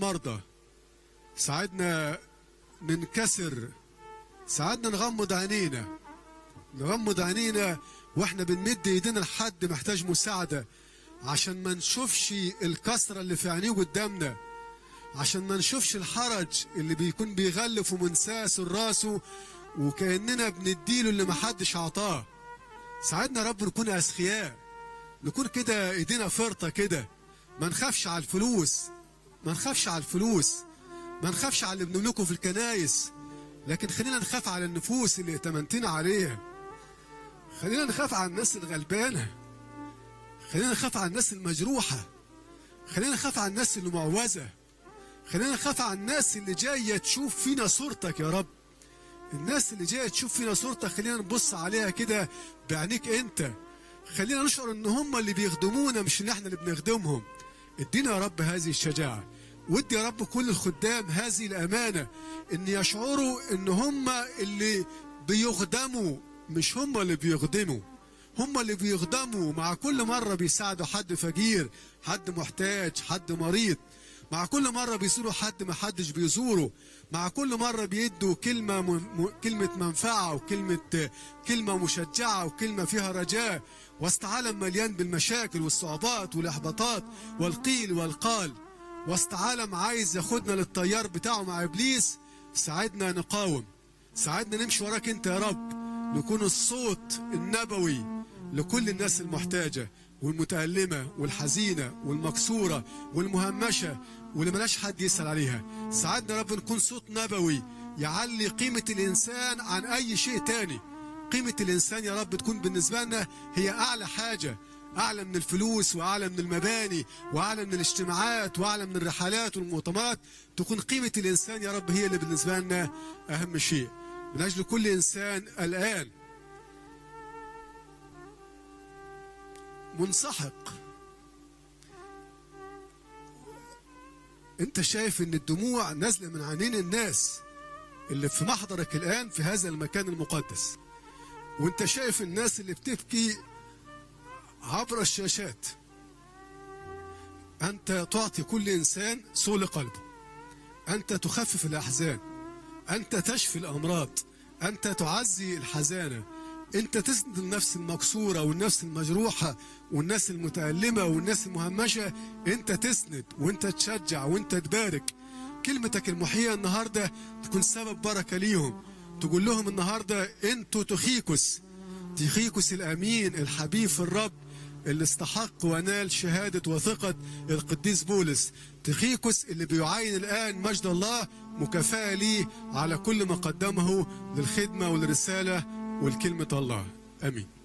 المرضى ساعدنا ننكسر ساعدنا نغمض عينينا نغمض عينينا واحنا بنمد ايدينا لحد محتاج مساعدة عشان ما نشوفش الكسرة اللي في عينيه قدامنا عشان ما نشوفش الحرج اللي بيكون بيغلف ومنساس راسه وكأننا بنديله اللي محدش عطاه ساعدنا يا رب نكون أسخياء نكون كده ايدينا فرطة كده ما نخافش على الفلوس ما نخافش على الفلوس ما نخافش على اللي بنملكه في الكنايس لكن خلينا نخاف على النفوس اللي ائتمنتنا عليها خلينا نخاف على الناس الغلبانة خلينا نخاف على الناس المجروحة خلينا نخاف على الناس اللي معوزة خلينا نخاف على الناس اللي جاية تشوف فينا صورتك يا رب الناس اللي جاية تشوف فينا صورتك خلينا نبص عليها كده بعينيك انت خلينا نشعر ان هم اللي بيخدمونا مش ان احنا اللي بنخدمهم ادينا يا رب هذه الشجاعة ودي يا رب كل الخدام هذه الأمانة ان يشعروا ان هم اللي بيخدموا مش هم اللي بيخدموا هم اللي بيخدموا مع كل مرة بيساعدوا حد فقير حد محتاج حد مريض مع كل مرة بيزوروا حد ما حدش بيزوره مع كل مرة بيدوا كلمة م... م... كلمة منفعة وكلمة كلمة مشجعة وكلمة فيها رجاء وسط عالم مليان بالمشاكل والصعوبات والإحباطات والقيل والقال وسط عالم عايز ياخدنا للطيار بتاعه مع إبليس ساعدنا نقاوم ساعدنا نمشي وراك انت يا رب نكون الصوت النبوي لكل الناس المحتاجة والمتألمة والحزينة والمكسورة والمهمشة واللي ملاش حد يسأل عليها ساعدنا يا رب نكون صوت نبوي يعلي قيمة الإنسان عن أي شيء تاني قيمة الإنسان يا رب تكون بالنسبة لنا هي أعلى حاجة أعلى من الفلوس وأعلى من المباني وأعلى من الاجتماعات وأعلى من الرحلات والمؤتمرات تكون قيمة الإنسان يا رب هي اللي بالنسبة لنا أهم شيء من أجل كل إنسان الآن منسحق انت شايف ان الدموع نازله من عينين الناس اللي في محضرك الان في هذا المكان المقدس وانت شايف الناس اللي بتبكي عبر الشاشات انت تعطي كل انسان صول قلبه انت تخفف الاحزان انت تشفي الامراض انت تعزي الحزانه انت تسند النفس المكسوره والنفس المجروحه والناس المتالمه والناس المهمشه انت تسند وانت تشجع وانت تبارك كلمتك المحييه النهارده تكون سبب بركه ليهم تقول لهم النهارده انتوا تخيكس تخيكس الامين الحبيب في الرب اللي استحق ونال شهادة وثقة القديس بولس تخيكس اللي بيعاين الآن مجد الله مكافأة ليه على كل ما قدمه للخدمة والرسالة والكلمة الله أمين